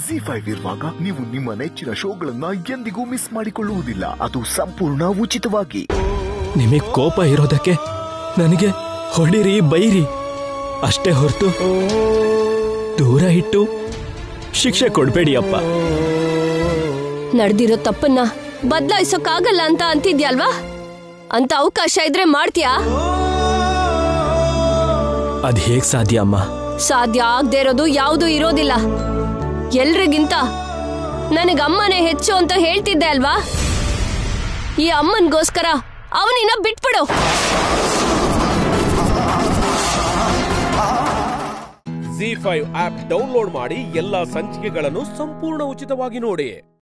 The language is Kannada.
ಜಿ ಫೈವ್ ಇರುವಾಗ ನೀವು ನಿಮ್ಮ ನೆಚ್ಚಿನ ಶೋಗಳನ್ನ ಎಂದಿಗೂ ಮಿಸ್ ಮಾಡಿಕೊಳ್ಳುವುದಿಲ್ಲ ಅದು ಸಂಪೂರ್ಣ ಉಚಿತವಾಗಿ ನಿಮಗ್ ಕೋಪ ಇರೋದಕ್ಕೆ ನನಗೆ ಹೊಡಿರಿ ಬೈರಿ ಅಷ್ಟೇ ಹೊರತು ದೂರ ಇಟ್ಟು ಶಿಕ್ಷೆ ಕೊಡ್ಬೇಡಿ ಅಪ್ಪ ನಡೆದಿರೋ ತಪ್ಪನ್ನ ಬದಲಾಯಿಸೋಕ್ಕಾಗಲ್ಲ ಅಂತ ಅಂತಿದ್ಯಲ್ವಾ ಅಂತ ಅವಕಾಶ ಇದ್ರೆ ಮಾಡ್ತೀಯಾ ಅದ್ ಹೇಗ್ ಸಾಧ್ಯ ಅಮ್ಮ ಸಾಧ್ಯ ಆಗದೆ ಇರೋದು ಯಾವುದೂ ಇರೋದಿಲ್ಲ ಎಲ್ರಿಗಿಂತ ನನಗೆ ಅಮ್ಮನೇ ಹೆಚ್ಚು ಅಂತ ಹೇಳ್ತಿದ್ದೆ ಅಲ್ವಾ ಈ ಅಮ್ಮನ್ಗೋಸ್ಕರ ಅವನಿನ್ನ ಬಿಟ್ಬಿಡು ಜಿ ಫೈವ್ ಆಪ್ ಡೌನ್ಲೋಡ್ ಮಾಡಿ ಎಲ್ಲಾ ಸಂಚಿಕೆಗಳನ್ನು ಸಂಪೂರ್ಣ ಉಚಿತವಾಗಿ ನೋಡಿ